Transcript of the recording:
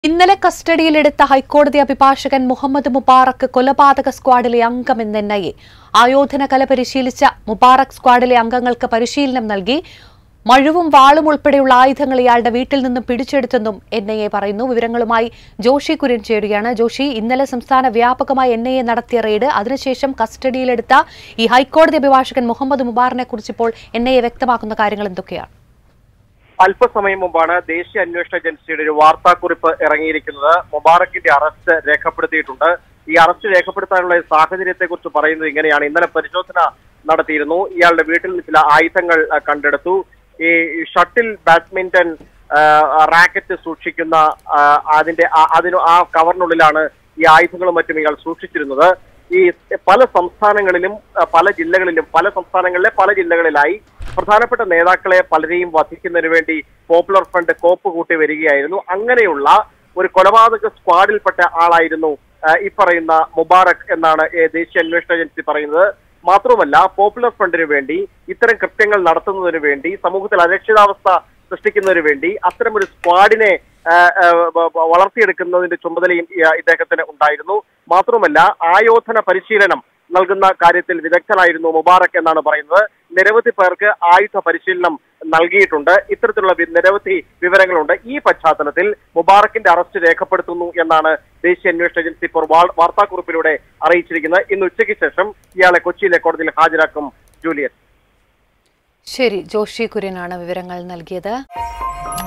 ഇന്നലെ കസ്റ്റഡിയിലെടുത്ത ഹൈക്കോടതി അഭിഭാഷകൻ മുഹമ്മദ് മുബാറക്ക് കൊലപാതക സ്ക്വാഡിലെ അംഗമെന്ന് എൻ ഐ എ ആയോധന കല പരിശീലിച്ച മുബാറക് സ്ക്വാഡിലെ അംഗങ്ങൾക്ക് പരിശീലനം നൽകി മഴുവും വാളും ഉൾപ്പെടെയുള്ള ആയുധങ്ങൾ ഇയാളുടെ വീട്ടിൽ നിന്നും പിടിച്ചെടുത്തെന്നും എൻ ഐ എ പറയുന്നു വിവരങ്ങളുമായി ജോഷി കുര്യൻ ചേരുകയാണ് ജോഷി ഇന്നലെ സംസ്ഥാന വ്യാപകമായി എൻ ഐ എ നടത്തിയ റെയ്ഡ് അതിനുശേഷം കസ്റ്റഡിയിലെടുത്ത ഈ ഹൈക്കോടതി അഭിഭാഷകൻ മുഹമ്മദ് മുബാറിനെ കുറിച്ചിപ്പോൾ എൻ ഐ എ വ്യക്തമാക്കുന്ന കാര്യങ്ങൾ എന്തൊക്കെയാണ് അല്പസമയം മുമ്പാണ് ദേശീയ അന്വേഷണ ഏജൻസിയുടെ ഒരു വാർത്താക്കുറിപ്പ് ഇറങ്ങിയിരിക്കുന്നത് മുബാറക്കിന്റെ അറസ്റ്റ് രേഖപ്പെടുത്തിയിട്ടുണ്ട് ഈ അറസ്റ്റ് രേഖപ്പെടുത്താനുള്ള സാഹചര്യത്തെ കുറിച്ച് പറയുന്നത് ഇങ്ങനെയാണ് ഇന്നലെ പരിശോധന നടത്തിയിരുന്നു ഇയാളുടെ വീട്ടിൽ നിന്ന് ചില ആയുധങ്ങൾ ആ, കണ്ടെടുത്തു ഈ ഷട്ടിൽ ബാഡ്മിന്റൺ ആ, റാക്കറ്റ് സൂക്ഷിക്കുന്ന ആ, അതിന്റെ ആ- അതിന് ആ കവറിനുള്ളിലാണ് ഈ ആയുധങ്ങളും മറ്റും ഇയാൾ സൂക്ഷിച്ചിരുന്നത് ഈ പല സംസ്ഥാനങ്ങളിലും ആ, പല ജില്ലകളിലും പല സംസ്ഥാനങ്ങളിലെ പല ജില്ലകളിലായി പ്രധാനപ്പെട്ട നേതാക്കളെ പലരെയും വധിക്കുന്നതിന് വേണ്ടി പോപ്പുലർ ഫ്രണ്ട് കോപ്പ് കൂട്ടി വരികയായിരുന്നു അങ്ങനെയുള്ള ഒരു കൊലപാതക സ്ക്വാഡിൽപ്പെട്ട ആളായിരുന്നു ആ, ഈ പറയുന്ന മുബാറക് എന്നാണ് ഏ, ദേശീയ അന്വേഷണ ഏജൻസി പറയുന്നത് മാത്രമല്ല പോപ്പുലർ ഫ്രണ്ടിന് വേണ്ടി ഇത്തരം കൃത്യങ്ങൾ നടത്തുന്നതിന് വേണ്ടി സമൂഹത്തിൽ അരക്ഷിതാവസ്ഥ സൃഷ്ടിക്കുന്നതിന് വേണ്ടി അത്തരമൊരു സ്ക്വാഡിനെ ആ, ആ, വ- വ- വളർത്തിയെടുക്കുന്നതിന്റെ ചുമതലയും ഈ, ആ, ഇദ്ദേഹത്തിന് ഉണ്ടായിരുന്നു മാത്രമല്ല ആയോധന പരിശീലനം നൽകുന്ന കാര്യത്തിൽ വിദഗ്ധനായിരുന്നു മുബാറക് എന്നാണ് പറയുന്നത് നിരവധി പേർക്ക് ആയുധ പരിശീലനം നൽകിയിട്ടുണ്ട് ഇത്തരത്തിലുള്ള വി- നിരവധി വിവരങ്ങളുണ്ട് ഈ പശ്ചാത്തലത്തിൽ മുബാറക്കിന്റെ അറസ്റ്റ് രേഖപ്പെടുത്തുന്നു എന്നാണ് ദേശീയ അന്വേഷണ ഏജൻസി ഇപ്പോൾ വാ- വാർത്താക്കുറിപ്പിലൂടെ അറിയിച്ചിരിക്കുന്നത് ഇന്ന് ഉച്ചയ്ക്ക് ശേഷം ഇയാളെ കൊച്ചിയിലെ കോടതിയിൽ ഹാജരാക്കും ജൂലിയറ്റ് ശരി ജോഷി കുര്യനാണ് വിവരങ്ങൾ നൽകിയത്